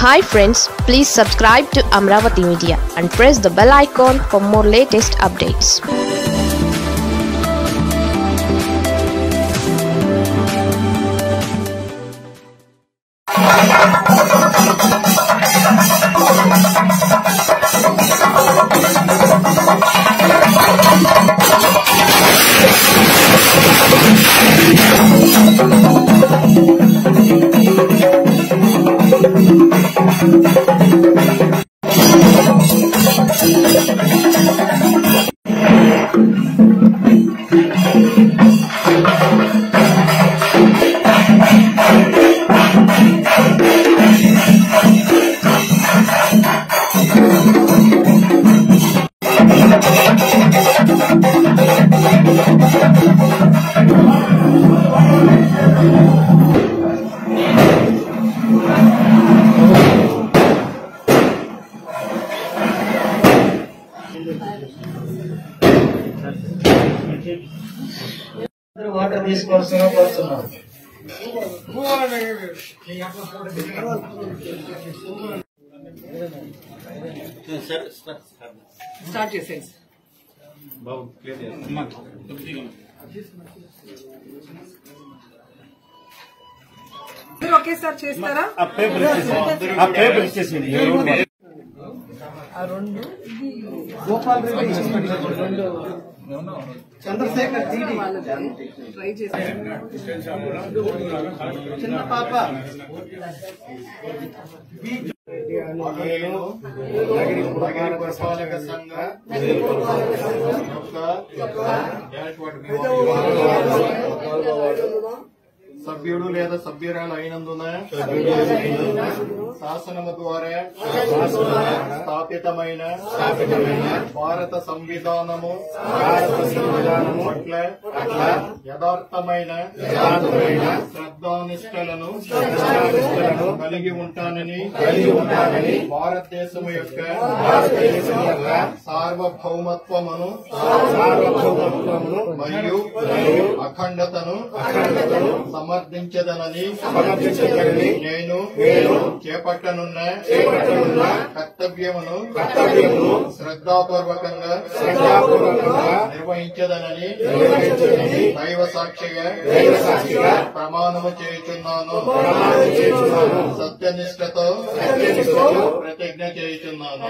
hi friends please subscribe to Amaravati media and press the bell icon for more latest updates అందరూ water తీసుకోవాల్సిన కోరుతున్నాం start చేసేయండి మీరు ఒకేసారి చేస్తారా ఆ రెండు గోపాల్ రెడ్డి చంద్రశేఖర్ దీడి ట్రై చేసి చిన్న పాప నగరి పురపాలక సంఘ యొక్క సభ్యుడు లేదా సభ్యురాలు అయినందున శాసనము ద్వారా స్థాపితమైన భారత సంవిధానము పట్ల యథార్థమైన శ్రద్ధానిష్టలను కలిగి ఉంటానని భారతదేశము యొక్క సార్వభౌమత్వమును మరియు అఖండతను సమర్థించదనని నేను చేపట్టనున్న కర్తవ్యమును శ్రద్ధాపూర్వకంగా నిర్వహించదనని దైవ సాక్షిగా ప్రమాణము చేయుచున్నాను సత్యనిష్టతో ప్రతిజ్ఞ చేయుచున్నాను